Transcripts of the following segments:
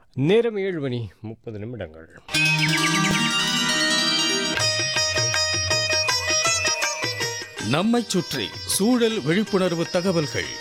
நேரம் ஏழு மணி முப்பது நிமிடங்கள் நம்மைச் சுற்றி சூழல் விழிப்புணர்வு தகவல்கள்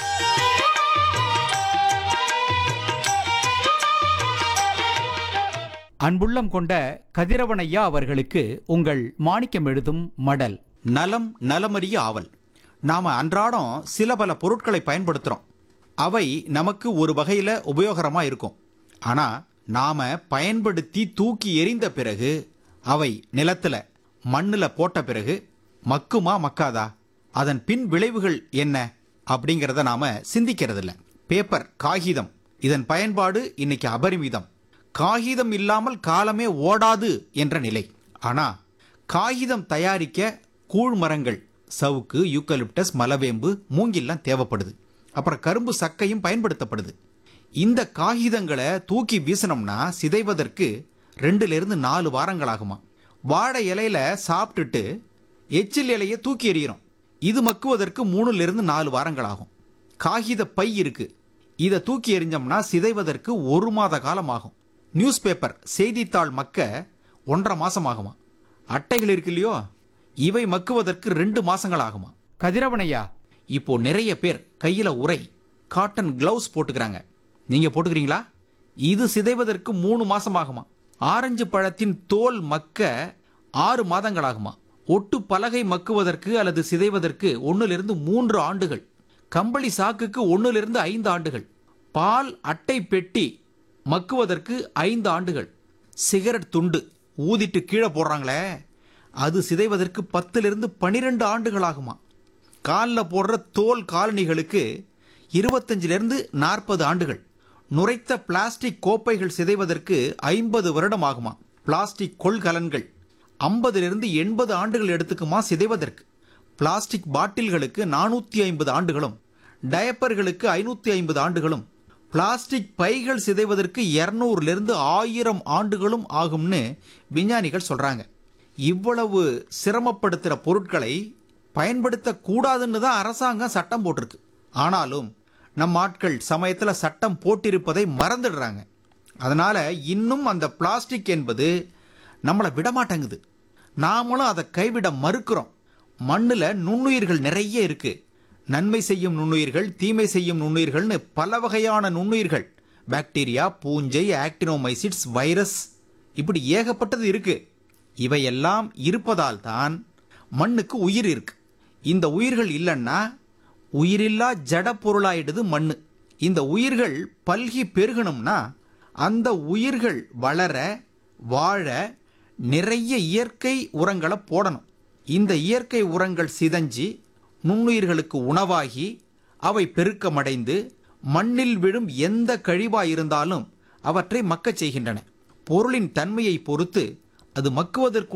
அன்புள்ளம் கொண்ட கதிரவனையா அவர்களுக்கு உங்கள் மாணிக்கம் எழுதும் மடல் நலம் நலமறிய ஆவல் நாம அன்றாடம் சில பல பொருட்களை பயன்படுத்துறோம் அவை நமக்கு ஒரு வகையில உபயோகரமா இருக்கும் ஆனா நாம பயன்படுத்தி தூக்கி எறிந்த பிறகு அவை நிலத்துல மண்ணுல போட்ட பிறகு மக்குமா மக்காதா அதன் பின் விளைவுகள் என்ன அப்படிங்கறத நாம சிந்திக்கிறதில்ல பேப்பர் காகிதம் இதன் பயன்பாடு இன்னைக்கு அபரிமிதம் காகிதம் இல்லாமல் காலமே ஓடாது என்ற நிலை ஆனா காகிதம் தயாரிக்க கூழ் மரங்கள் சவுக்கு யூக்கலிப்டஸ் மலவேம்பு மூங்கில்லாம் தேவைப்படுது அப்புறம் கரும்பு சக்கையும் பயன்படுத்தப்படுது இந்த காகிதங்களை தூக்கி வீசினோம்னா சிதைவதற்கு ரெண்டுல இருந்து நாலு வாரங்கள் ஆகுமா வாழை இலையில சாப்பிட்டுட்டு எச்சில் இலையை தூக்கி எறிகிறோம் இது மக்குவதற்கு மூணுல இருந்து நாலு வாரங்கள் ஆகும் காகித பை இருக்கு இதை தூக்கி எறிஞ்சோம்னா சிதைவதற்கு ஒரு மாத காலம் ஆகும் நியூஸ் பேப்பர் செய்தித்தாள் மக்க ஒன்றரை மாசம் ஆகுமா அட்டைகள் இருக்கு இல்லையோ இவை மக்குவதற்கு ரெண்டு மாசங்கள் ஆகுமா கதிரவனையா இப்போ நிறைய பேர் கையில உரை காட்டன் கிளவுஸ் போட்டுக்கிறாங்க நீங்க போட்டுக்கிறீங்களா இது சிதைவதற்கு மூணு மாசம் ஆகுமா ஆரஞ்சு பழத்தின் தோல் மக்க ஆறு மாதங்கள் ஆகுமா ஒட்டு பலகை மக்குவதற்கு அல்லது சிதைவதற்கு ஒன்னிலிருந்து மூன்று ஆண்டுகள் கம்பளி சாக்குக்கு ஒன்னிலிருந்து ஐந்து ஆண்டுகள் பால் அட்டை பெட்டி மக்குவதற்கு ஐந்து ஆண்டுகள் சிகரெட் துண்டு ஊதிட்டு கீழே போடுறாங்களே அது சிதைவதற்கு பத்திலிருந்து பனிரெண்டு ஆண்டுகள் ஆகுமா காலில் போடுற தோல் காலணிகளுக்கு இருபத்தஞ்சிலிருந்து நாற்பது ஆண்டுகள் நுரைத்த பிளாஸ்டிக் கோப்பைகள் சிதைவதற்கு ஐம்பது வருடம் ஆகுமா பிளாஸ்டிக் கொள்கலன்கள் ஐம்பதிலிருந்து எண்பது ஆண்டுகள் எடுத்துக்குமா சிதைவதற்கு பிளாஸ்டிக் பாட்டில்களுக்கு நானூற்றி ஐம்பது ஆண்டுகளும் டயப்பர்களுக்கு ஐநூற்றி ஐம்பது ஆண்டுகளும் பிளாஸ்டிக் பைகள் சிதைவதற்கு இரநூறுலேருந்து ஆயிரம் ஆண்டுகளும் ஆகும்னு விஞ்ஞானிகள் சொல்றாங்க இவ்வளவு சிரமப்படுத்துகிற பொருட்களை பயன்படுத்தக்கூடாதுன்னு தான் அரசாங்கம் சட்டம் போட்டிருக்கு ஆனாலும் நம் ஆட்கள் சமயத்துல சட்டம் போட்டிருப்பதை மறந்துடுறாங்க அதனால இன்னும் அந்த பிளாஸ்டிக் என்பது நம்மளை விடமாட்டேங்குது நாமளும் அதை கைவிட மறுக்கிறோம் மண்ணுல நுண்ணுயிர்கள் நிறைய இருக்கு நன்மை செய்யும் நுண்ணுயிர்கள் தீமை செய்யும் நுண்ணுயிர்கள்னு பல வகையான நுண்ணுயிர்கள் பாக்டீரியா பூஞ்சை ஆக்டினோமைசிட்ஸ் வைரஸ் இப்படி ஏகப்பட்டது இருக்கு இவையெல்லாம் இருப்பதால் தான் மண்ணுக்கு உயிர் இருக்கு இந்த உயிர்கள் இல்லைன்னா உயிரில்லா ஜட பொருளாயிடுது மண்ணு இந்த உயிர்கள் பல்கி பெருகணும்னா அந்த உயிர்கள் வளர வாழ நிறைய இயற்கை உரங்களை போடணும் இந்த இயற்கை உரங்கள் சிதஞ்சி நுண்ணுயிர்களுக்கு உணவாகி அவை பெருக்கமடைந்து மண்ணில் விழும் எந்த கழிவாய் இருந்தாலும் அவற்றை மக்கச் செய்கின்றன பொருளின் தன்மையை பொறுத்து அது மக்குவதற்கு